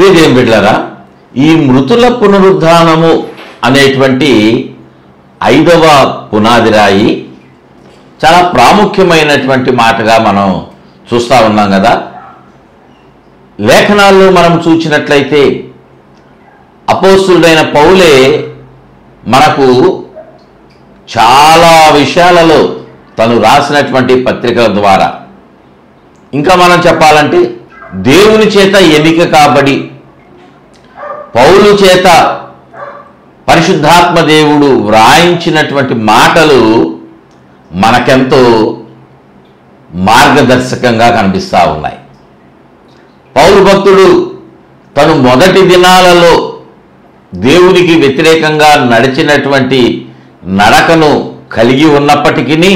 ప్రియదేవం బిడ్డలారా ఈ మృతుల పునరుద్ధానము అనేటువంటి ఐదవ పునాది రాయి చాలా ప్రాముఖ్యమైనటువంటి మాటగా మనం చూస్తూ ఉన్నాం కదా లేఖనాల్లో మనం చూసినట్లయితే అపోస్తుడైన పౌలే మనకు చాలా విషయాలలో తను రాసినటువంటి పత్రికల ద్వారా ఇంకా మనం చెప్పాలంటే దేవుని చేత ఎన్నిక కాబడి పౌలు చేత పరిశుద్ధాత్మ దేవుడు వ్రాయించినటువంటి మాటలు మనకెంతో మార్గదర్శకంగా కనిపిస్తూ ఉన్నాయి పౌరు భక్తుడు తను మొదటి దినాలలో దేవునికి వ్యతిరేకంగా నడిచినటువంటి నడకను కలిగి ఉన్నప్పటికీ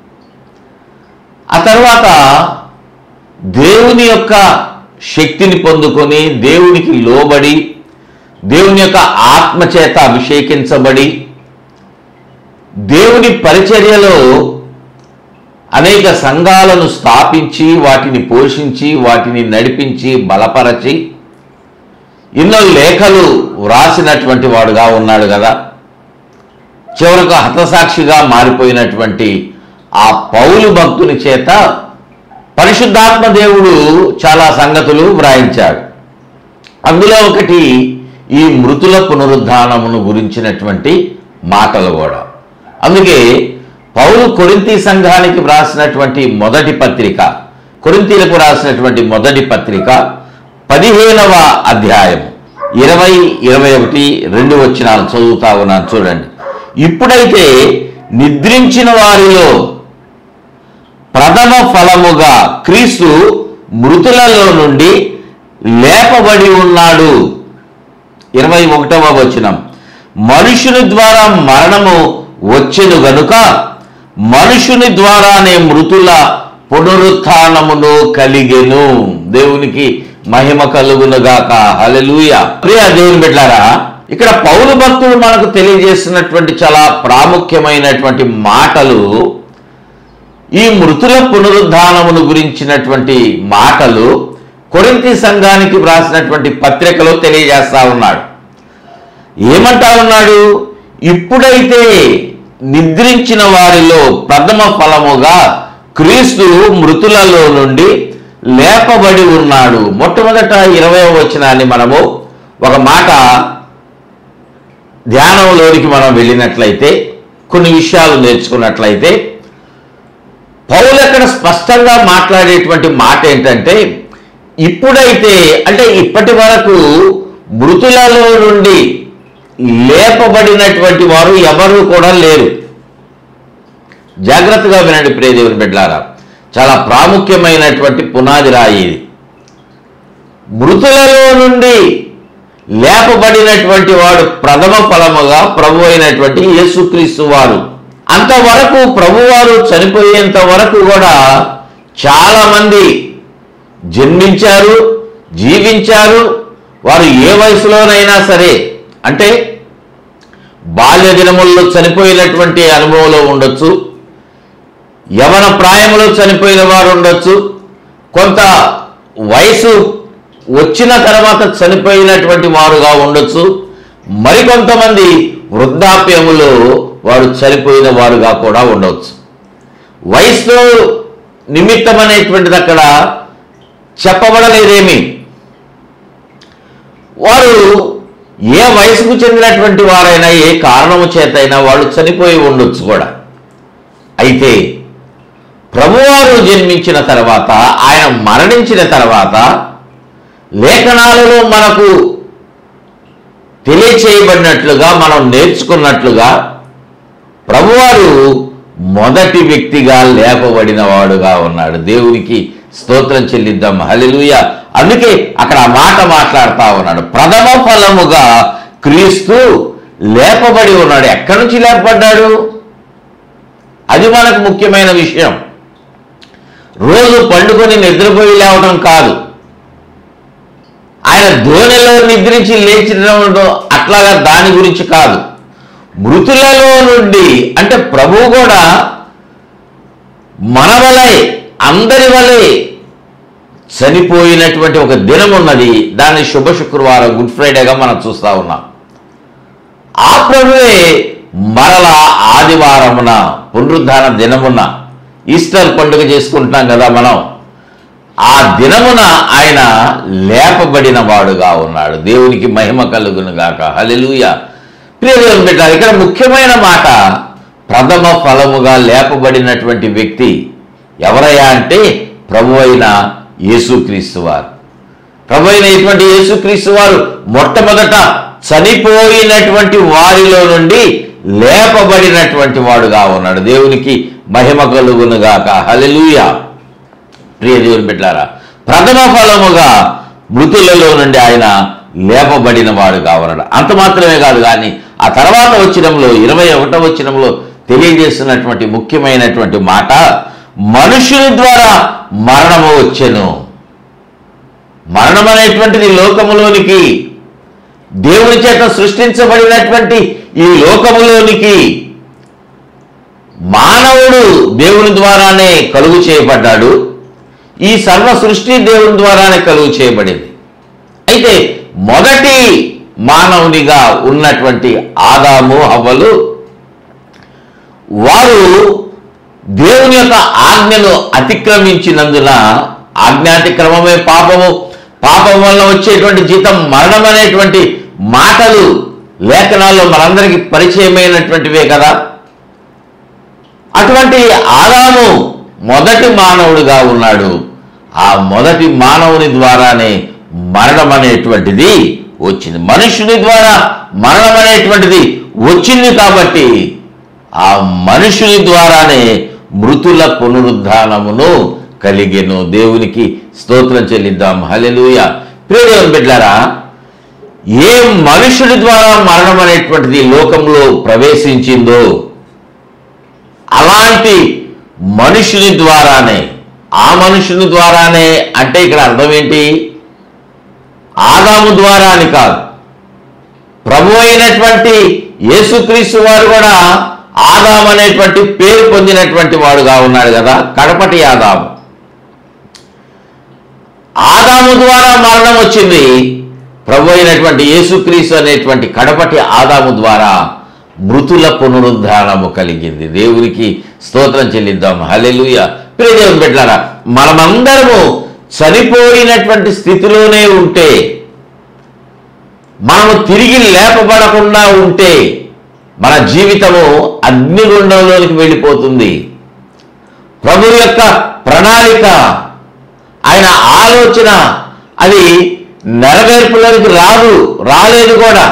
ఆ తర్వాత దేవుని యొక్క శక్తిని పొందుకొని దేవునికి లోబడి దేవుని యొక్క ఆత్మచేత అభిషేకించబడి దేవుని పరిచర్యలో అనేక సంఘాలను స్థాపించి వాటిని పోషించి వాటిని నడిపించి బలపరచి ఎన్నో లేఖలు వ్రాసినటువంటి వాడుగా ఉన్నాడు కదా చివరకు హతసాక్షిగా మారిపోయినటువంటి ఆ పౌలు భక్తుని చేత పరిశుద్ధాత్మ దేవుడు చాలా సంగతులు వ్రాయించాడు అందులో ఒకటి ఈ మృతుల పునరుద్ధానమును గురించినటువంటి మాటలు కూడా అందుకే పౌలు కొరింతి సంఘానికి వ్రాసినటువంటి మొదటి పత్రిక కొరింతీలకు రాసినటువంటి మొదటి పత్రిక పదిహేనవ అధ్యాయం ఇరవై ఇరవై ఒకటి రెండు వచ్చినాలు చదువుతా ఉన్నాను చూడండి ఇప్పుడైతే నిద్రించిన వారిలో ప్రథమ ఫలముగా క్రీస్తు మృతులలో నుండి లేపబడి ఉన్నాడు ఇరవై ఒకటవ వచనం మనుషుని ద్వారా మరణము వచ్చెను గనుక మనుషుని ద్వారానే మృతుల పునరుత్నమును కలిగెను దేవునికి మహిమ కలుగునుగాక హల్లెలూయ ప్రియ దేవుని బిడ్డారా ఇక్కడ పౌరు భక్తుడు మనకు తెలియజేస్తున్నటువంటి చాలా ప్రాముఖ్యమైనటువంటి మాటలు ఈ మృతుల పునరుద్ధానమును గురించినటువంటి మాటలు కొరింతి సంఘానికి వ్రాసినటువంటి పత్రికలో తెలియజేస్తా ఉన్నాడు ఏమంటా ఉన్నాడు ఇప్పుడైతే నిద్రించిన వారిలో ప్రథమ ఫలముగా క్రీస్తు మృతులలో నుండి లేపబడి ఉన్నాడు మొట్టమొదట ఇరవై వచనాన్ని మనము ఒక మాట ధ్యానంలోనికి మనం వెళ్ళినట్లయితే కొన్ని విషయాలు నేర్చుకున్నట్లయితే పౌలు అక్కడ స్పష్టంగా మాట్లాడేటువంటి మాట ఏంటంటే ఇప్పుడైతే అంటే ఇప్పటి వరకు మృతులలో నుండి లేపబడినటువంటి వారు ఎవరు కూడా లేరు జాగ్రత్తగా వినండి ప్రియదేవుని బిడ్డారా చాలా ప్రాముఖ్యమైనటువంటి పునాది రాయి ఇది మృతులలో నుండి లేపబడినటువంటి వాడు ప్రథమ ఫలముగా ప్రభు అయినటువంటి యేసుక్రీస్తు వారు అంతవరకు ప్రభువారు చనిపోయేంత వరకు కూడా చాలామంది జన్మించారు జీవించారు వారు ఏ వయసులోనైనా సరే అంటే బాల్య దినముల్లో చనిపోయినటువంటి అనుభవంలో ఉండొచ్చు యవన ప్రాయములో చనిపోయిన వారు ఉండొచ్చు కొంత వయసు వచ్చిన తర్వాత చనిపోయినటువంటి వారుగా ఉండొచ్చు మరికొంతమంది వృద్ధాప్యములో వారు చనిపోయిన వారుగా కూడా ఉండవచ్చు వయసులో నిమిత్తం అనేటువంటిది అక్కడ చెప్పబడలేదేమి వారు ఏ వయసుకు చెందినటువంటి వారైనా ఏ కారణము చేతైనా వాళ్ళు చనిపోయి ఉండొచ్చు కూడా అయితే ప్రభువారు జన్మించిన తర్వాత ఆయన మరణించిన తర్వాత లేఖనాలలో మనకు తెలియచేయబడినట్లుగా మనం నేర్చుకున్నట్లుగా ప్రభువారు మొదటి వ్యక్తిగా లేపబడిన వాడుగా ఉన్నాడు దేవునికి స్తోత్రం చెల్లిద్దాం హల్లెలూయ అందుకే అక్కడ ఆ మాట మాట్లాడుతా ఉన్నాడు ప్రథమ ఫలముగా క్రీస్తు లేపబడి ఉన్నాడు ఎక్కడి నుంచి లేపబడ్డాడు అది మనకు ముఖ్యమైన విషయం రోజు పండుకొని నిద్రపోయి లేవడం కాదు ఆయన ధోనిలో నిద్రించి లేచడం అట్లాగా దాని గురించి కాదు మృతులలో నుండి అంటే ప్రభు కూడా మన వలె అందరి వలె చనిపోయినటువంటి ఒక దినం ఉన్నది దాన్ని శుభ శుక్రవారం గుడ్ ఫ్రైడేగా మనం చూస్తా ఉన్నాం ఆ ప్రభువే మరల ఆదివారమున పునరుద్ధాన దినమున ఈస్టర్ పండుగ చేసుకుంటున్నాం కదా మనం ఆ దినమున ఆయన లేపబడిన వాడుగా ఉన్నాడు దేవునికి మహిమ కలుగును గాక హల్లెలూయ ప్రియ దేవుని బిడ్డలారా, ఇక్కడ ముఖ్యమైన మాట ప్రథమ ఫలముగా లేపబడినటువంటి వ్యక్తి ఎవరయ్యా అంటే ప్రభు అయిన యేసుక్రీస్తు వారు ప్రభు అయిన ఇటువంటి యేసుక్రీస్తు వారు మొట్టమొదట చనిపోయినటువంటి వారిలో నుండి లేపబడినటువంటి వాడుగా ఉన్నాడు దేవునికి మహిమ కలుగునుగాక హల్లెలూయా ప్రియ దేవుని బిడ్డారా ప్రథమ ఫలముగా మృతులలో నుండి ఆయన లేపబడిన వాడు కావన్నాడు అంత మాత్రమే కాదు కానీ ఆ తర్వాత వచ్చినంలో ఇరవై ఒకటో వచ్చినంలో తెలియజేస్తున్నటువంటి ముఖ్యమైనటువంటి మాట మనుషుని ద్వారా మరణము వచ్చెను మరణం అనేటువంటిది లోకములోనికి దేవుని చేత సృష్టించబడినటువంటి ఈ లోకములోనికి మానవుడు దేవుని ద్వారానే కలుగు చేయబడ్డాడు ఈ సర్వ సృష్టి దేవుని ద్వారానే కలుగు చేయబడింది అయితే మొదటి మానవునిగా ఉన్నటువంటి ఆదాము హవ్వలు వారు దేవుని యొక్క ఆజ్ఞను అతిక్రమించినందున ఆజ్ఞాతిక్రమమే పాపము పాపం వల్ల వచ్చేటువంటి జీతం మరణం అనేటువంటి మాటలు లేఖనాల్లో మనందరికీ పరిచయమైనటువంటివే కదా అటువంటి ఆదాము మొదటి మానవుడిగా ఉన్నాడు ఆ మొదటి మానవుని ద్వారానే మరణం అనేటువంటిది వచ్చింది మనుషుని ద్వారా మరణం అనేటువంటిది వచ్చింది కాబట్టి ఆ మనుషుని ద్వారానే మృతుల పునరుద్ధానమును కలిగెను దేవునికి స్తోత్రం చెల్లిద్దాం హల్లెలూయ ప్రియదేవుని బిడ్డారా ఏ మనుషుడి ద్వారా మరణం అనేటువంటిది లోకంలో ప్రవేశించిందో అలాంటి మనుషుని ద్వారానే ఆ మనుషుని ద్వారానే అంటే ఇక్కడ అర్థం ఏంటి ఆదాము ద్వారా అని కాదు ప్రభు అయినటువంటి యేసుక్రీస్తు వారు కూడా ఆదాము అనేటువంటి పేరు పొందినటువంటి వాడుగా ఉన్నాడు కదా కడపటి ఆదాము ఆదాము ద్వారా మరణం వచ్చింది ప్రభు అయినటువంటి యేసుక్రీస్తు అనేటువంటి కడపటి ఆదాము ద్వారా మృతుల పునరుద్ధానము కలిగింది దేవునికి స్తోత్రం చెల్లిద్దాం హల్లెలూయ ప్రియ దేవుని బిడ్డలారా మనమందరము చనిపోయినటువంటి స్థితిలోనే ఉంటే మనము తిరిగి లేపబడకుండా ఉంటే మన జీవితము అగ్నిగుండంలోనికి వెళ్ళిపోతుంది ప్రభు యొక్క ప్రణాళిక ఆయన ఆలోచన అది నెరవేర్పులోనికి రాదు రాలేదు కూడా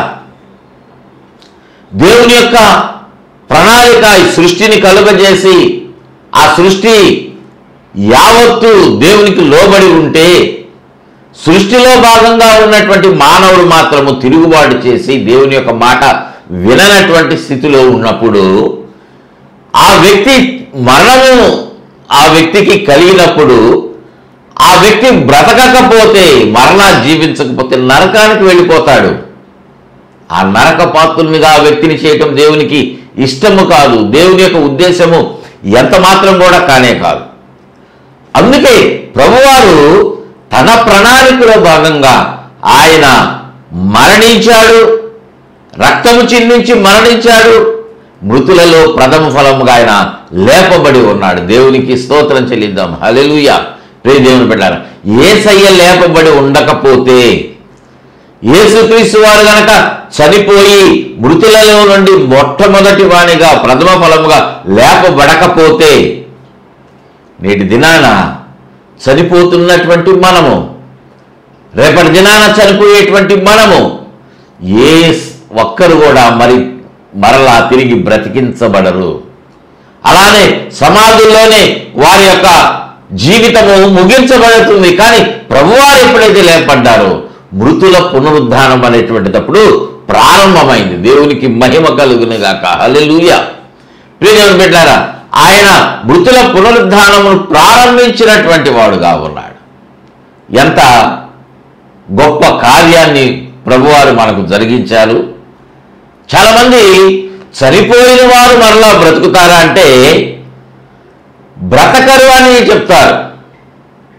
దేవుని యొక్క ప్రణాళిక ఈ సృష్టిని కలుగజేసి ఆ సృష్టి యావత్తు దేవునికి లోబడి ఉంటే సృష్టిలో భాగంగా ఉన్నటువంటి మానవుడు మాత్రము తిరుగుబాటు చేసి దేవుని యొక్క మాట విననటువంటి స్థితిలో ఉన్నప్పుడు ఆ వ్యక్తి మరణము ఆ వ్యక్తికి కలిగినప్పుడు ఆ వ్యక్తి బ్రతకకపోతే మరలా జీవించకపోతే నరకానికి వెళ్ళిపోతాడు ఆ నరక పాత్రునిగా ఆ వ్యక్తిని చేయటం దేవునికి ఇష్టము కాదు దేవుని యొక్క ఉద్దేశము ఎంత మాత్రం కూడా కానే కాదు అందుకే ప్రభువారు తన ప్రణాళికలో భాగంగా ఆయన మరణించాడు రక్తము చిందించి మరణించాడు మృతులలో ప్రథమ ఫలముగా ఆయన లేపబడి ఉన్నాడు దేవునికి స్తోత్రం చెల్లిద్దాం హల్లెలూయా ప్రియ దేవుని పెట్టారు ఏసయ్య లేపబడి ఉండకపోతే యేసుక్రీస్తు వారు గనక చనిపోయి మృతులలో నుండి మొట్టమొదటి వానిగా ప్రథమ ఫలముగా లేపబడకపోతే నేటి దినాన చనిపోతున్నటువంటి మనము రేపటి దినాన చనిపోయేటువంటి మనము ఏ ఒక్కరు కూడా మరి మరలా తిరిగి బ్రతికించబడరు అలానే సమాధుల్లోనే వారి యొక్క జీవితము ముగించబడుతుంది కానీ ప్రభువారు ఎప్పుడైతే లేపడ్డారో మృతుల పునరుద్ధానం అనేటువంటిదప్పుడు ప్రారంభమైంది దేవునికి మహిమ కలుగునుగాక హల్లెలూయా ప్రియదేవుని బిడ్డారా ఆయన మృతుల పునరుద్ధానమును ప్రారంభించినటువంటి వాడుగా ఉన్నాడు ఎంత గొప్ప కార్యాన్ని ప్రభువారు మనకు జరిగించారు చాలామంది చనిపోయిన వారు మరలా బ్రతుకుతారా అంటే బ్రతకరు అని చెప్తారు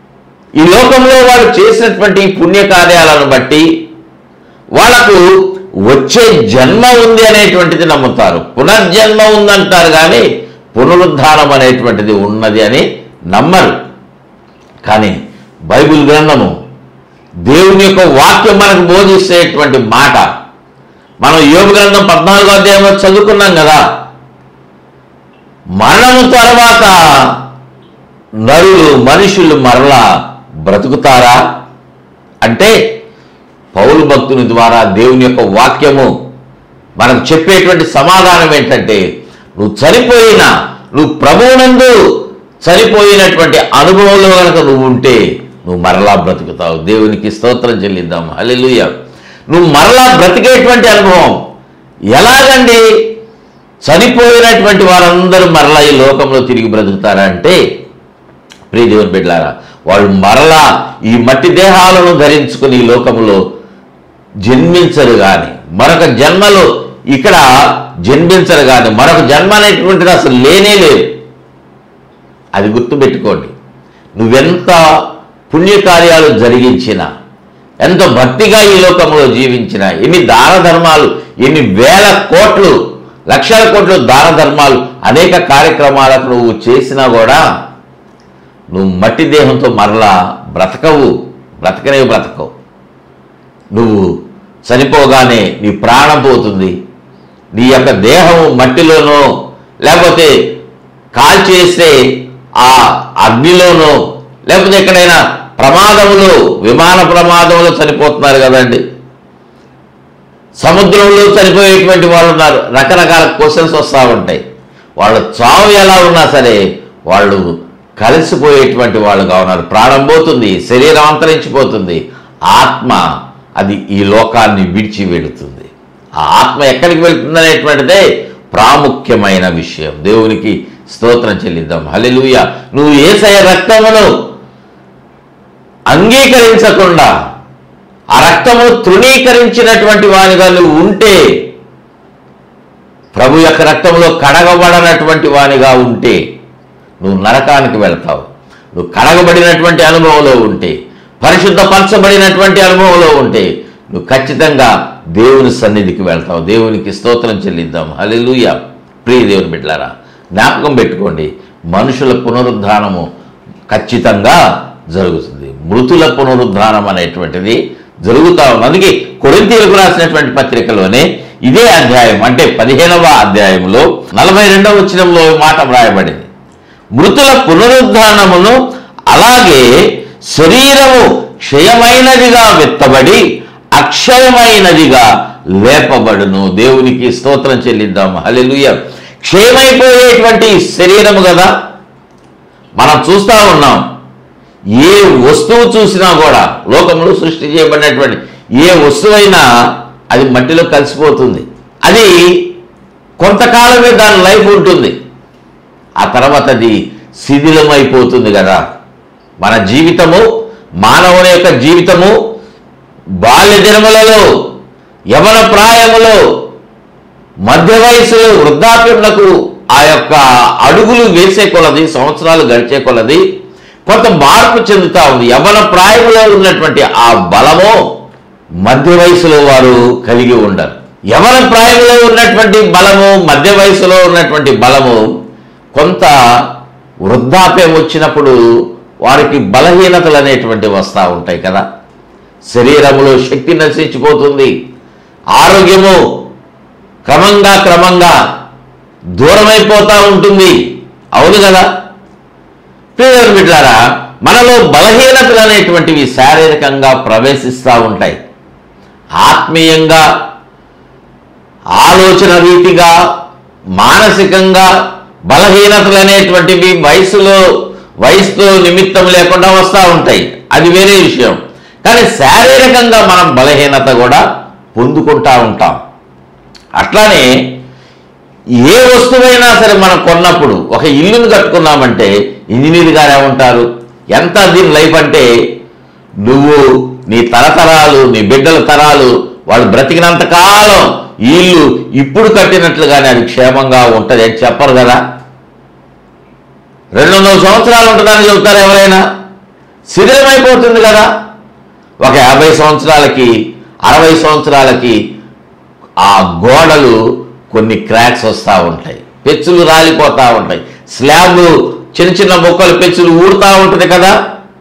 ఈ లోకంలో వాడు చేసినటువంటి పుణ్యకార్యాలను బట్టి వాళ్ళకు వచ్చే జన్మ ఉంది అనేటువంటిది నమ్ముతారు పునర్జన్మ ఉందంటారు కానీ పునరుద్ధానం అనేటువంటిది ఉన్నది అని నమ్మరు కానీ బైబిల్ గ్రంథము దేవుని యొక్క వాక్యం మనకు బోధిస్తేటువంటి మాట మనం యోగ గ్రంథం పద్నాలుగో అధ్యాయంలో చదువుకున్నాం కదా మరణము తర్వాత నరులు మనుషులు మరలా బ్రతుకుతారా అంటే పౌలు భక్తుని ద్వారా దేవుని యొక్క వాక్యము మనకు చెప్పేటువంటి సమాధానం ఏంటంటే నువ్వు చనిపోయినా నువ్వు ప్రభువునందు చనిపోయినటువంటి అనుభవంలో కనుక నువ్వు ఉంటే నువ్వు మరలా బ్రతుకుతావు దేవునికి స్తోత్రం చెల్లిద్దాం హల్లెలూయా నువ్వు మరలా బ్రతికేటువంటి అనుభవం ఎలాగండి చనిపోయినటువంటి వారందరూ మరలా ఈ లోకంలో తిరిగి బ్రతుకుతారా అంటే ప్రియ దేవుని బిడ్డలారా వాళ్ళు మరలా ఈ మట్టి దేహాలను ధరించుకుని ఈ లోకములో జన్మించరు కానీ మరొక జన్మలో ఇక్కడ జన్మించరు కానీ మరొక జన్మ అనేటువంటిది అసలు లేనే లేదు అది గుర్తుపెట్టుకోండి నువ్వెంత పుణ్యకార్యాలు జరిగించినా ఎంత భక్తిగా ఈ లోకంలో జీవించినా ఎన్ని దాన ధర్మాలు ఎన్ని వేల కోట్లు లక్షల కోట్లు దాన ధర్మాలు అనేక కార్యక్రమాలకు నువ్వు చేసినా కూడా నువ్వు మట్టి దేహంతో మరలా బ్రతకవు బ్రతకనే బ్రతకవు నువ్వు చనిపోగానే నీ ప్రాణం పోతుంది నీ యొక్క దేహం మట్టిలోనో లేకపోతే కాల్చేస్తే ఆ అగ్నిలోనో లేకపోతే ఎక్కడైనా ప్రమాదములు విమాన ప్రమాదంలో చనిపోతున్నారు కదండి సముద్రంలో చనిపోయేటువంటి వాళ్ళు ఉన్నారు రకరకాల క్వశ్చన్స్ వస్తూ ఉంటాయి వాళ్ళ చావు ఎలా ఉన్నా సరే వాళ్ళు కలిసిపోయేటువంటి వాళ్ళుగా ఉన్నారు ప్రాణం పోతుంది శరీరం అంతరించిపోతుంది ఆత్మ అది ఈ లోకాన్ని విడిచి వెళుతుంది ఆ ఆత్మ ఎక్కడికి వెళ్తుంది అనేటువంటిదే ప్రాముఖ్యమైన విషయం దేవునికి స్తోత్రం చెల్లిద్దాం హల్లెలూయ నువ్వు ఏసయ రక్తమును అంగీకరించకుండా ఆ రక్తమును తృణీకరించినటువంటి వానిగా నువ్వు ఉంటే ప్రభు యొక్క రక్తంలో కడగబడనటువంటి వానిగా ఉంటే నువ్వు నరకానికి వెళ్తావు నువ్వు కడగబడినటువంటి అనుభవంలో ఉంటే పరిశుద్ధపరచబడినటువంటి అనుభవంలో ఉంటే నువ్వు ఖచ్చితంగా దేవుని సన్నిధికి వెళ్తావు దేవునికి స్తోత్రం చెల్లిద్దాం హల్లెలూయ ప్రియ దేవుని బిడ్డలారా జ్ఞాపకం పెట్టుకోండి మనుషుల పునరుద్ధానము ఖచ్చితంగా జరుగుతుంది మృతుల పునరుద్ధానం అనేటువంటిది జరుగుతా ఉంది అందుకే కొరింతీలకు రాసినటువంటి పత్రికలోనే ఇదే అధ్యాయం అంటే పదిహేనవ అధ్యాయంలో నలభై రెండవ వచనంలో ఈ మాట వ్రాయబడింది మృతుల పునరుద్ధానమును అలాగే శరీరము క్షయమైనదిగా విత్తబడి అక్షయమైనదిగా లేపబడును దేవునికి స్తోత్రం చెల్లిద్దాం హల్లెలూయ క్షయమైపోయేటువంటి శరీరము కదా మనం చూస్తా ఉన్నాం ఏ వస్తువు చూసినా కూడా లోకంలో సృష్టి చేయబడినటువంటి ఏ వస్తువైనా అది మట్టిలో కలిసిపోతుంది అది కొంతకాలమే దాని లైఫ్ ఉంటుంది ఆ తర్వాత అది శిథిలమైపోతుంది కదా మన జీవితము మానవుని యొక్క జీవితము బాల్య దినములలో యవన ప్రాయములో మధ్య వయసులో వృద్ధాప్యములకు ఆ యొక్క అడుగులు వేసే కొలది సంవత్సరాలు గడిచే కొలది కొంత మార్పు చెందుతా ఉంది యవన ప్రాయములో ఉన్నటువంటి ఆ బలము మధ్య వయసులో వారు కలిగి ఉండరు యవన ప్రాయంలో ఉన్నటువంటి బలము మధ్య వయసులో ఉన్నటువంటి బలము కొంత వృద్ధాప్యం వచ్చినప్పుడు వారికి బలహీనతలు అనేటువంటివి వస్తూ ఉంటాయి కదా శరీరములో శక్తి నశించిపోతుంది ఆరోగ్యము క్రమంగా క్రమంగా దూరమైపోతూ ఉంటుంది అవును కదా ప్రియమైన బిడ్డారా మనలో బలహీనతలు అనేటువంటివి శారీరకంగా ప్రవేశిస్తూ ఉంటాయి ఆత్మీయంగా ఆలోచన రీతిగా మానసికంగా బలహీనతలు అనేటువంటివి వయసులో వయసుతో నిమిత్తం లేకుండా వస్తూ ఉంటాయి అది వేరే విషయం కానీ శారీరకంగా మనం బలహీనత కూడా పొందుకుంటా ఉంటాం అట్లానే ఏ వస్తువైనా సరే మనం కొన్నప్పుడు ఒక ఇల్లును కట్టుకున్నామంటే ఇంజనీర్ గారు ఏమంటారు ఎంత దీని లైఫ్ అంటే నువ్వు నీ తరతరాలు నీ బిడ్డల తరాలు వాళ్ళు బ్రతికినంత కాలం ఈ ఇల్లు ఇప్పుడు కట్టినట్లుగానే అది క్షేమంగా ఉంటుంది అని చెప్పరు కదా రెండు వందల సంవత్సరాలు ఉంటుందని చెబుతారు ఎవరైనా శిథిలమైపోతుంది కదా ఒక యాభై సంవత్సరాలకి అరవై సంవత్సరాలకి ఆ గోడలు కొన్ని క్రాక్స్ వస్తూ ఉంటాయి పెచ్చులు రాలిపోతూ ఉంటాయి స్లాబ్లు చిన్న చిన్న మొక్కలు పెచ్చులు ఊడుతూ ఉంటుంది కదా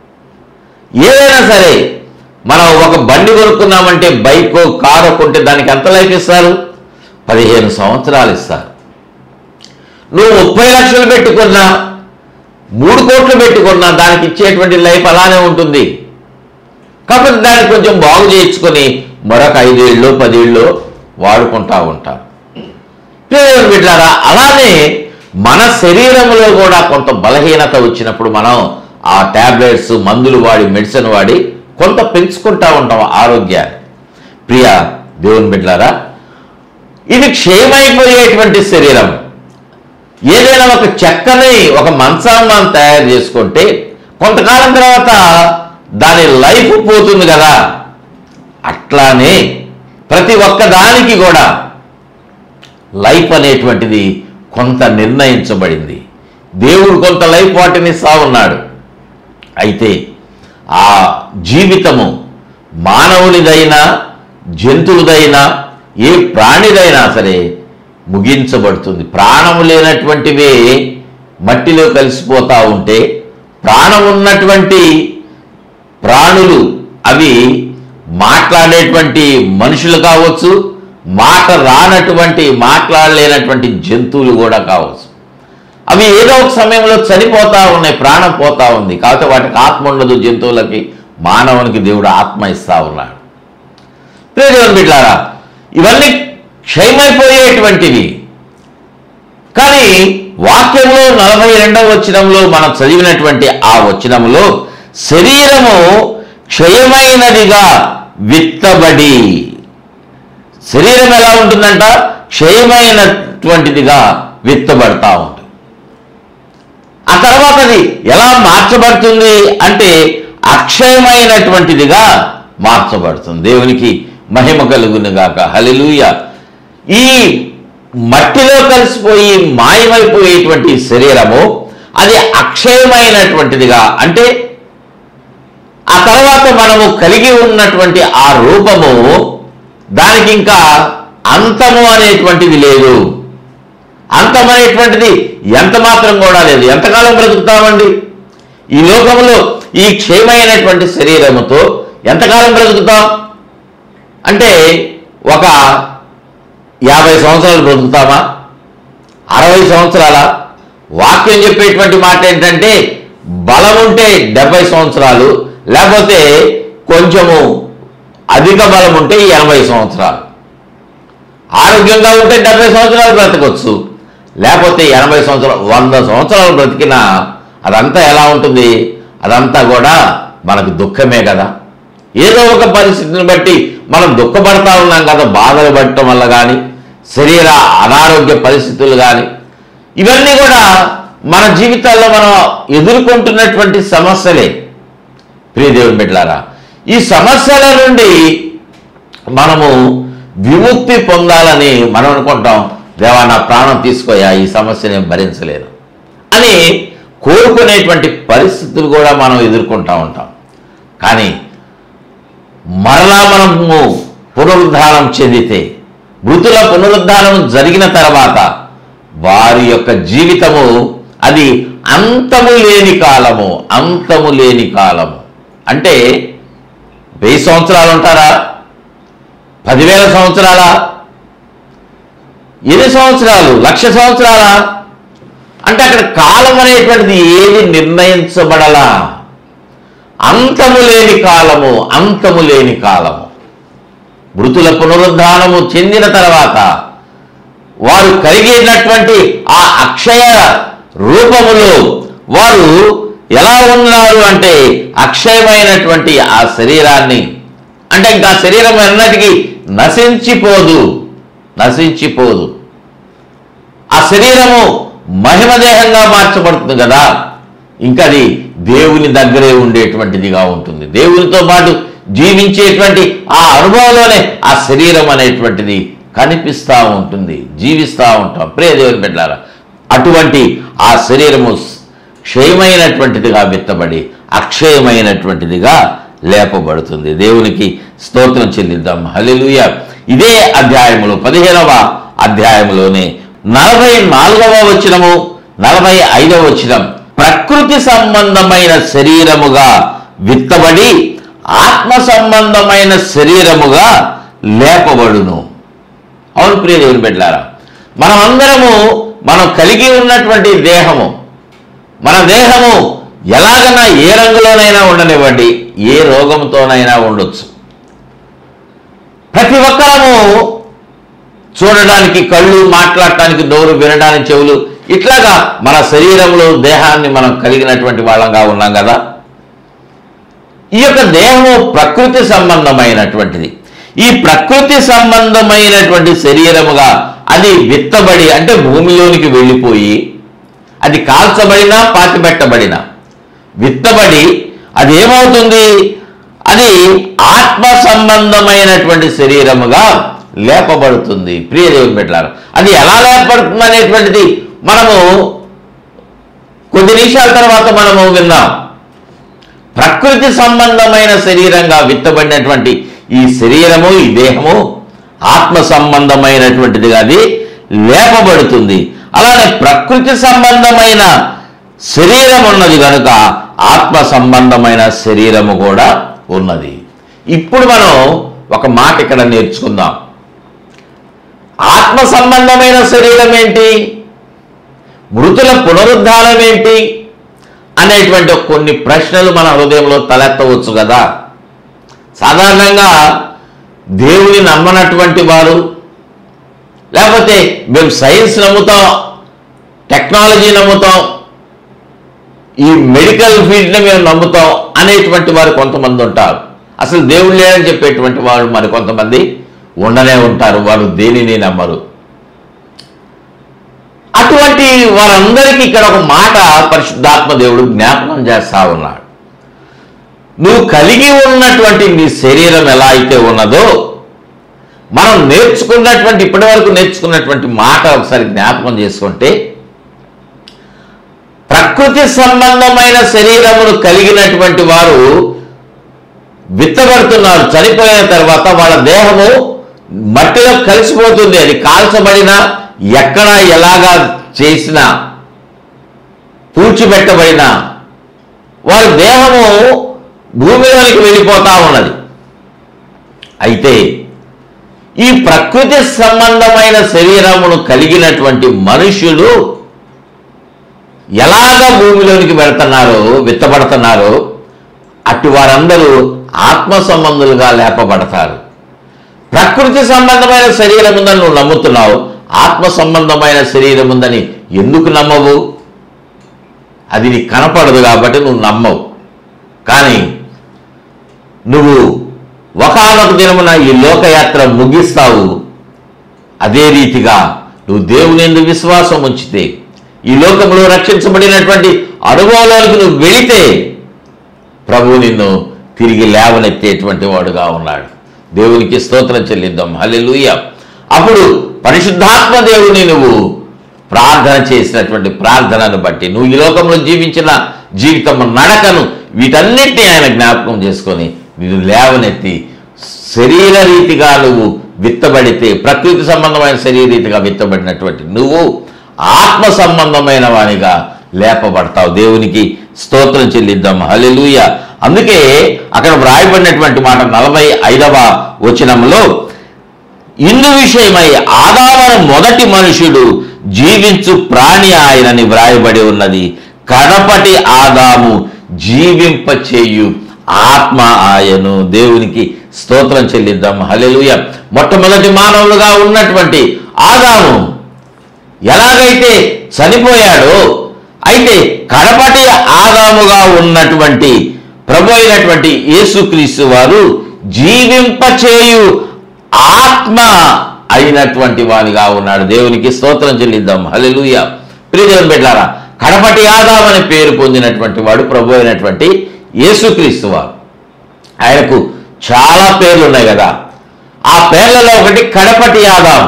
ఏదైనా సరే మనం ఒక బండి కొనుక్కున్నామంటే బైక్ కారు కొంటే దానికి ఎంత లైఫ్ ఇస్తారు పదిహేను సంవత్సరాలు ఇస్తారు నువ్వు ముప్పై లక్షలు పెట్టుకున్నా మూడు కోట్లు పెట్టుకున్నా దానికి ఇచ్చేటువంటి లైఫ్ అలానే ఉంటుంది కాబట్టి దాన్ని కొంచెం బాగు చేయించుకొని మరొక ఐదేళ్ళు పదేళ్ళు వాడుకుంటా ఉంటారు ప్రియమైన బిడ్డారా అలానే మన శరీరంలో కూడా కొంత బలహీనత వచ్చినప్పుడు మనం ఆ టాబ్లెట్స్ మందులు వాడి మెడిసిన్ వాడి కొంత పెంచుకుంటా ఉంటాం ఆరోగ్యాన్ని ప్రియ దేవుని బిడ్డారా ఇది క్షయమైపోయేటువంటి శరీరం ఏదైనా ఒక చెక్కని ఒక మంచాన్ని మనం తయారు చేసుకుంటే కొంతకాలం తర్వాత దాని లైఫ్ పోతుంది కదా అట్లానే ప్రతి ఒక్క దానికి కూడా లైఫ్ అనేటువంటిది కొంత నిర్ణయించబడింది దేవుడు కొంత లైఫ్ వాటిని ఇస్తా ఉన్నాడు అయితే ఆ జీవితము మానవునిదైనా జంతువుదైనా ఏ ప్రాణిదైనా సరే ముగించబడుతుంది ప్రాణము లేనటువంటివే మట్టిలో కలిసిపోతూ ఉంటే ప్రాణం ఉన్నటువంటి ప్రాణులు అవి మాట్లాడేటువంటి మనుషులు కావచ్చు మాట రానటువంటి మాట్లాడలేనటువంటి జంతువులు కూడా కావచ్చు అవి ఏదో ఒక సమయంలో చనిపోతా ఉన్నాయి ప్రాణం పోతా ఉంది కాకపోతే వాటికి ఆత్మ ఉండదు జంతువులకి మానవునికి దేవుడు ఆత్మ ఇస్తా ఉన్నాడు ప్రియదేవుని బిడ్డారా ఇవన్నీ క్షయమైపోయేటువంటివి కానీ వాక్యంలో నలభై రెండవ వచనంలో మనం చదివినటువంటి ఆ వచనంలో శరీరము క్షయమైనదిగా విత్తబడి శరీరం ఎలా ఉంటుందంట క్షయమైనటువంటిదిగా విత్తబడతా ఉంటుంది ఆ తర్వాత అది ఎలా మార్చబడుతుంది అంటే అక్షయమైనటువంటిదిగా మార్చబడుతుంది దేవునికి మహిమ కలుగును గాక హలిలూయ ఈ మట్టిలో కలిసిపోయి మాయమైపోయేటువంటి శరీరము అది అక్షయమైనటువంటిదిగా అంటే ఆ తర్వాత మనము కలిగి ఉన్నటువంటి ఆ రూపము దానికి ఇంకా అంతము అనేటువంటిది లేదు అంతం అనేటువంటిది ఎంత మాత్రం కూడా లేదు ఎంతకాలం బ్రతుకుతామండి ఈ లోకంలో ఈ క్షయమైనటువంటి శరీరముతో ఎంతకాలం బ్రతుకుతాం అంటే ఒక యాభై సంవత్సరాలు బ్రతుకుతామా అరవై సంవత్సరాల వాక్యం చెప్పేటువంటి మాట ఏంటంటే బలం ఉంటే డెబ్బై సంవత్సరాలు లేకపోతే కొంచెము అధిక బలం ఉంటే ఎనభై సంవత్సరాలు ఆరోగ్యంగా ఉంటే డెబ్బై సంవత్సరాలు బ్రతకొచ్చు లేకపోతే ఎనభై సంవత్సరాలు వంద సంవత్సరాలు బ్రతికినా అదంతా ఎలా ఉంటుంది అదంతా కూడా మనకు దుఃఖమే కదా ఏదో ఒక పరిస్థితిని బట్టి మనం దుఃఖపడతా ఉన్నాం కదా బాధలు పడటం వల్ల కానీ శరీర అనారోగ్య పరిస్థితులు కానీ ఇవన్నీ కూడా మన జీవితాల్లో మనం ఎదుర్కొంటున్నటువంటి సమస్యలే ప్రియదేవుని బిడ్డలారా ఈ సమస్యల నుండి మనము విముక్తి పొందాలని మనం అనుకుంటాం దేవా నా ప్రాణం తీసుకోయా ఈ సమస్య నేను భరించలేను అని కోరుకునేటువంటి పరిస్థితులు కూడా మనం ఎదుర్కొంటా ఉంటాం కానీ మరలా మనము పునరుద్ధానం చెందితే మృతుల పునరుద్ధానం జరిగిన తర్వాత వారి యొక్క జీవితము అది అంతము లేని కాలము అంతము లేని కాలము అంటే వెయ్యి సంవత్సరాలు ఉంటారా పదివేల సంవత్సరాలా ఎన్ని సంవత్సరాలు లక్ష సంవత్సరాలా అంటే అక్కడ కాలం అనేటువంటిది ఏది నిర్ణయించబడలా అంతము లేని కాలము అంతము లేని కాలము మృతుల పునరుద్ధానము చెందిన తర్వాత వారు కలిగినటువంటి ఆ అక్షయ రూపములో వారు ఎలా ఉన్నారు అంటే అక్షయమైనటువంటి ఆ శరీరాన్ని అంటే ఇంకా శరీరం ఎన్నటికీ నశించిపోదు నశించిపోదు ఆ శరీరము మహిమదేహంగా మార్చబడుతుంది కదా ఇంకా అది దేవుని దగ్గరే ఉండేటువంటిదిగా ఉంటుంది దేవునితో పాటు జీవించేటువంటి ఆ అనుభవంలోనే ఆ శరీరం అనేటువంటిది కనిపిస్తూ ఉంటుంది జీవిస్తూ ఉంటాం ప్రియ దేవుని బిడ్డారా అటువంటి ఆ శరీరము క్షయమైనటువంటిదిగా విత్తబడి అక్షయమైనటువంటిదిగా లేపబడుతుంది దేవునికి స్తోత్రం చెల్లిద్దాం హల్లెలూయా ఇదే అధ్యాయములో పదిహేనవ అధ్యాయంలోనే నలభై నాలుగవ వచనము నలభై ఐదవ వచనం ప్రకృతి సంబంధమైన శరీరముగా విత్తబడి ఆత్మ సంబంధమైన శరీరముగా లేపబడును అవును ప్రియ దేవుని బిడ్డలారా మనం అందరము మనం కలిగి ఉన్నటువంటి దేహము మన దేహము ఎలాగైనా ఏ రంగులోనైనా ఉండనివ్వండి ఏ రోగంతోనైనా ఉండొచ్చు ప్రతి ఒక్కరము చూడడానికి కళ్ళు మాట్లాడటానికి నోరు వినడానికి చెవులు ఇట్లాగా మన శరీరంలో దేహాన్ని మనం కలిగినటువంటి వాళ్ళంగా ఉన్నాం కదా ఈ యొక్క దేహము ప్రకృతి సంబంధమైనటువంటిది ఈ ప్రకృతి సంబంధమైనటువంటి శరీరముగా అది విత్తబడి అంటే భూమిలోనికి వెళ్ళిపోయి అది కాల్చబడినా పాతిపెట్టబడినా విత్తబడి అది ఏమవుతుంది అది ఆత్మ సంబంధమైనటువంటి శరీరముగా లేపబడుతుంది ప్రియ దేవుని పెట్టారు అది ఎలా లేపబడుతుంది అనేటువంటిది మనము కొద్ది నిమిషాల తర్వాత మనము విన్నాం ప్రకృతి సంబంధమైన శరీరంగా విత్తబడినటువంటి ఈ శరీరము ఈ దేహము ఆత్మ సంబంధమైనటువంటిదిగా అది లేపబడుతుంది అలానే ప్రకృతి సంబంధమైన శరీరం ఉన్నది కనుక ఆత్మ సంబంధమైన శరీరము కూడా ఉన్నది ఇప్పుడు మనం ఒక మాట ఇక్కడ నేర్చుకుందాం ఆత్మ సంబంధమైన శరీరం ఏంటి మృతుల పునరుద్ధానం ఏంటి అనేటువంటి కొన్ని ప్రశ్నలు మన హృదయంలో తలెత్తవచ్చు కదా సాధారణంగా దేవుని నమ్మనటువంటి వారు లేకపోతే మేము సైన్స్ నమ్ముతాం టెక్నాలజీ నమ్ముతాం ఈ మెడికల్ ఫీల్డ్ని మేము నమ్ముతాం అనేటువంటి వారు కొంతమంది ఉంటారు అసలు దేవుడు లేడని చెప్పేటువంటి వారు మరి కొంతమంది ఉండనే ఉంటారు వారు దేనిని నమ్మరు అటువంటి వారందరికీ ఇక్కడ ఒక మాట పరిశుద్ధాత్మ దేవుడు జ్ఞాపకం చేస్తా ఉన్నాడు నువ్వు కలిగి ఉన్నటువంటి నీ శరీరం ఎలా అయితే ఉన్నదో మనం నేర్చుకున్నటువంటి ఇప్పటివరకు నేర్చుకున్నటువంటి మాట ఒకసారి జ్ఞాపకం చేసుకుంటే ప్రకృతి సంబంధమైన శరీరమును కలిగినటువంటి వారు విత్తబడుతున్నారు చనిపోయిన తర్వాత వాళ్ళ దేహము మట్టిలో కలిసిపోతుంది అది కాల్చబడినా ఎక్కడ ఎలాగా చేసినా పూడ్చిపెట్టబడినా వారి దేహము భూమిలోనికి వెళ్ళిపోతా ఉన్నది అయితే ఈ ప్రకృతి సంబంధమైన శరీరమును కలిగినటువంటి మనుషులు ఎలాగ భూమిలోనికి వెళ్తున్నారో విత్తబడుతున్నారో అటు వారందరూ ఆత్మ సంబంధులుగా లేపబడతారు ప్రకృతి సంబంధమైన శరీరం ఉందని నువ్వు నమ్ముతున్నావు ఆత్మ సంబంధమైన శరీరం ఉందని ఎందుకు నమ్మవు అది నీకు కనపడదు కాబట్టి నువ్వు నమ్మవు కానీ నువ్వు ఒకనొక దినమున ఈ లోకయాత్ర ముగిస్తావు అదే రీతిగా నువ్వు దేవుని ఎందు విశ్వాసం ఉంచితే ఈ లోకంలో రక్షించబడినటువంటి అనుభవంలోనికి నువ్వు వెళితే ప్రభువు నిన్ను తిరిగి లేవనెత్తేటువంటి వాడుగా ఉన్నాడు దేవునికి స్తోత్రం చెల్లిద్దాం హల్లెలూయా అప్పుడు పరిశుద్ధాత్మ దేవుని నువ్వు ప్రార్థన చేసినటువంటి ప్రార్థనను బట్టి నువ్వు ఈ లోకంలో జీవించిన జీవితం నడకను వీటన్నిటిని ఆయన జ్ఞాపకం చేసుకొని నిన్ను లేవనెత్తి శరీర రీతిగా నువ్వు విత్తబడితే ప్రకృతి సంబంధమైన శరీర రీతిగా విత్తబడినటువంటి నువ్వు ఆత్మ సంబంధమైన వానిగా లేపబడతావు దేవునికి స్తోత్రం చెల్లిద్దాం హల్లెలూయా అందుకే అక్కడ వ్రాయబడినటువంటి మాట నలభై ఐదవ వచనంలో ఇందు విషయమై ఆదామన మొదటి మనుషుడు జీవించు ప్రాణి ఆయనని వ్రాయబడి ఉన్నది కడపటి ఆదాము జీవింపచేయు ఆత్మ ఆయను దేవునికి స్తోత్రం చెల్లిద్దాం హల్లెలూయా మొట్టమొదటి మానవులుగా ఉన్నటువంటి ఆదాము ఎలాగైతే చనిపోయాడో అయితే కడపటి ఆదాముగా ఉన్నటువంటి ప్రభు అయినటువంటి యేసుక్రీస్తు వారు జీవింపచేయు ఆత్మ అయినటువంటి వానిగా ఉన్నాడు దేవునికి స్తోత్రం చెల్లిద్దాం హల్లెలూయ ప్రియదేవుని బిడ్డారా కడపటి ఆదాం అని పేరు పొందినటువంటి వాడు ప్రభు అయినటువంటి యేసుక్రీస్తు వారు ఆయనకు చాలా పేర్లు ఉన్నాయి కదా ఆ పేర్లలో ఒకటి కడపటి ఆదాం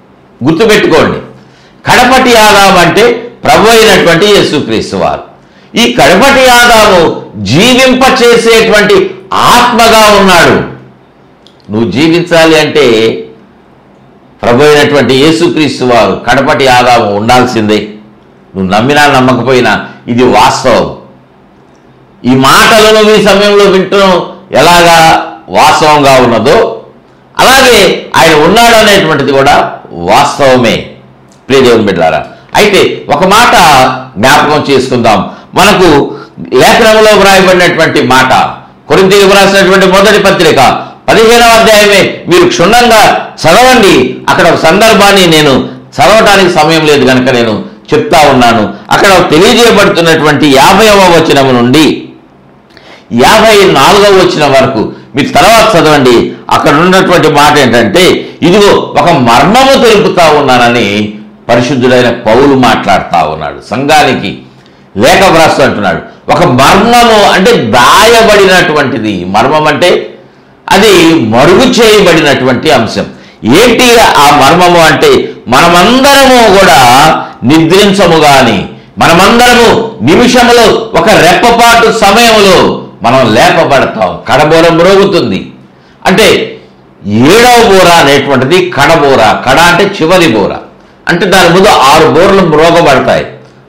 గుర్తుపెట్టుకోండి కడపటి ఆదాం అంటే ప్రభు అయినటువంటి యేసుక్రీస్తు వారు ఈ కడపటి ఆదాము జీవింప చేసేటువంటి ఆత్మగా ఉన్నాడు నువ్వు జీవించాలి అంటే ప్రభు అయినటువంటి యేసుక్రీస్తు వారు కడపటి ఆదాము ఉండాల్సిందే నువ్వు నమ్మినా నమ్మకపోయినా ఇది వాస్తవం ఈ మాటలు నువ్వు ఈ సమయంలో వింటడం ఎలాగా వాస్తవంగా ఉన్నదో అలాగే ఆయన ఉన్నాడు అనేటువంటిది కూడా వాస్తవమే ప్రియదేవుని బిడ్డారా అయితే ఒక మాట జ్ఞాపకం చేసుకుందాం మనకు లేఖనంలో వ్రాయబడినటువంటి మాట కొరింతీకి వ్రాసినటువంటి మొదటి పత్రిక పదిహేనవ అధ్యాయమే మీరు క్షుణ్ణంగా చదవండి అక్కడ ఒక సందర్భాన్ని నేను చదవటానికి సమయం లేదు కనుక నేను చెప్తా ఉన్నాను అక్కడ తెలియజేయబడుతున్నటువంటి యాభైవ వచనము నుండి యాభై నాలుగవ వచ్చిన వరకు మీరు తర్వాత చదవండి అక్కడ ఉన్నటువంటి మాట ఏంటంటే ఇదిగో ఒక మర్మము తెలుపుతా ఉన్నానని పరిశుద్ధుడైన పౌలు మాట్లాడుతా ఉన్నాడు సంఘానికి లేఖ వ్రాస్తూ అంటున్నాడు ఒక మర్మము అంటే దాయబడినటువంటిది మర్మం అంటే అది మరుగు చేయబడినటువంటి అంశం ఏంటి ఆ మర్మము అంటే మనమందరము కూడా నిద్రించము గాని మనమందరము నిమిషములో ఒక రెప్పపాటు సమయంలో మనం లేపబడతాం కడబోర మ్రోగుతుంది అంటే ఏడవ బోర అనేటువంటిది కడబోర కడ అంటే చివరి బోర అంటే దాని ముందు ఆరు బోర్లు మ్రోగబడతాయి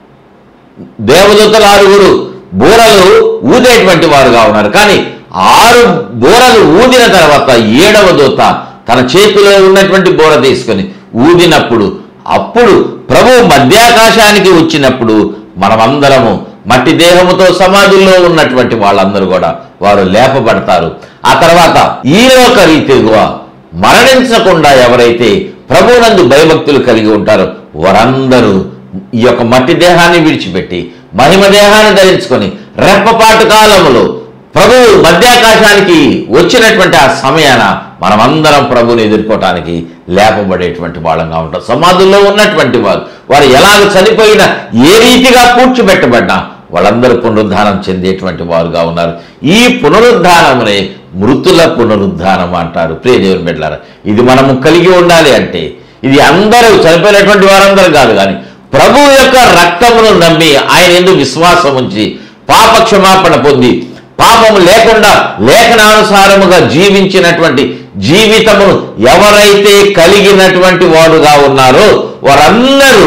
దేవదూతలు ఆరుగురు బూరలు ఊదేటువంటి వారుగా ఉన్నారు కానీ ఆరు బూరలు ఊదిన తర్వాత ఏడవ దూత తన చేతిలో ఉన్నటువంటి బూర తీసుకొని ఊదినప్పుడు అప్పుడు ప్రభు మధ్యాకాశానికి వచ్చినప్పుడు మనమందరము మట్టి దేహముతో సమాధుల్లో ఉన్నటువంటి వాళ్ళందరూ కూడా వారు లేపబడతారు ఆ తర్వాత ఈ లోక రీతిగా మరణించకుండా ఎవరైతే ప్రభునందు భయభక్తులు కలిగి ఉంటారో వారందరూ ఈ యొక్క మట్టి దేహాన్ని విడిచిపెట్టి మహిమ దేహాన్ని ధరించుకొని రెప్పపాటు కాలములో ప్రభువు మధ్యాకాశానికి వచ్చినటువంటి ఆ సమయాన మనమందరం ప్రభుని ఎదుర్కోవటానికి లేపబడేటువంటి వాళ్ళంగా ఉంటాం సమాధుల్లో ఉన్నటువంటి వారు వారు ఎలాగ చనిపోయినా ఏ రీతిగా పూడ్చిపెట్టబడినా వాళ్ళందరూ పునరుద్ధానం చెందేటువంటి వారుగా ఉన్నారు ఈ పునరుద్ధానమునే మృతుల పునరుద్ధానం అంటారు ప్రియ దేవుని బిడ్డలారా ఇది మనము కలిగి ఉండాలి అంటే ఇది అందరూ చనిపోయినటువంటి వారందరూ కాదు కానీ ప్రభు యొక్క రక్తమును నమ్మి ఆయన ఎందుకు విశ్వాసం ఉంచి పాప క్షమాపణ పొంది పాపము లేకుండా లేఖనానుసారముగా జీవించినటువంటి జీవితమును ఎవరైతే కలిగినటువంటి వాడుగా ఉన్నారో వారందరూ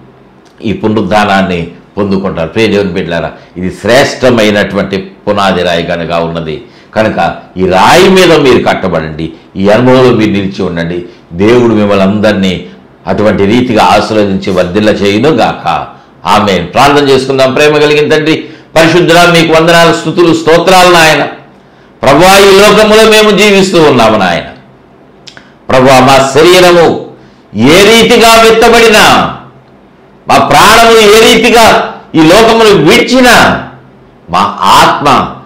ఈ పునరుద్ధానాన్ని పొందుకుంటారు ప్రియ దేవుని బిడ్డలారా ఇది శ్రేష్టమైనటువంటి పునాది రాయి కనుక ఉన్నది కనుక ఈ రాయి మీద మీరు కట్టబడండి ఈ అనుభవంలో మీరు నిలిచి ఉండండి దేవుడు మిమ్మల్ని అందరినీ అటువంటి రీతిగా ఆశీర్వదించి వర్ధిల్ల చేయును గాక ఆమె ప్రార్థన చేసుకుందాం ప్రేమ కలిగిన తండ్రి పరిశుద్ధురా మీకు వందనాలు స్థుతులు స్తోత్రాలు నాయన ప్రభా ఈ లోకములో మేము జీవిస్తూ ఉన్నాము నాయన ప్రభా మా శరీరము ఏ రీతిగా విత్తబడినా మా ప్రాణము ఏ రీతిగా ఈ లోకమును విడిచినా మా ఆత్మ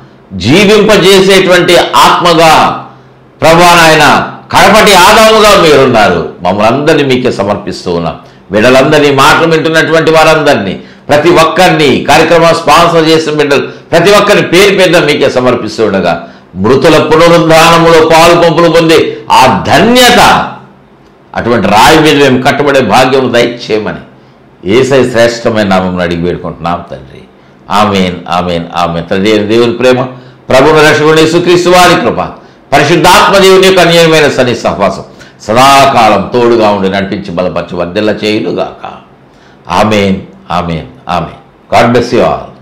జీవింపజేసేటువంటి ఆత్మగా ప్రభా నాయన కడపటి ఆదాముగా మీరున్నారు మమ్మల్ని అందరినీ మీకే సమర్పిస్తూ ఉన్నాం బిడ్డలందరినీ మాటలు వింటున్నటువంటి వారందరినీ ప్రతి ఒక్కరిని కార్యక్రమం స్పాన్సర్ చేసిన బిడ్డలు ప్రతి ఒక్కరిని పేరు పేరున మీకే సమర్పిస్తూ ఉండగా మృతుల పునరుద్ధానములో పాలు పంపులు పొందే ఆ ధన్యత అటువంటి రాయి మీద మేము కట్టబడే భాగ్యం దయచేయమని ఏసై శ్రేష్టమైన నామం అడిగి వేడుకుంటున్నాం తండ్రి ఆమెన్ ఆమెన్ ఆమెన్ తండ్రి అయిన దేవుని ప్రేమ ప్రభుని రక్షకుని సుక్రీస్తు వారి కృప పరిశుద్ధాత్మ దేవుని యొక్క అన్యాయమైన సన్ని సహవాసం సదాకాలం తోడుగా ఉండి నటించి బలపరచు వర్దెల్ల చేయులుగాక amen amen amen God bless you all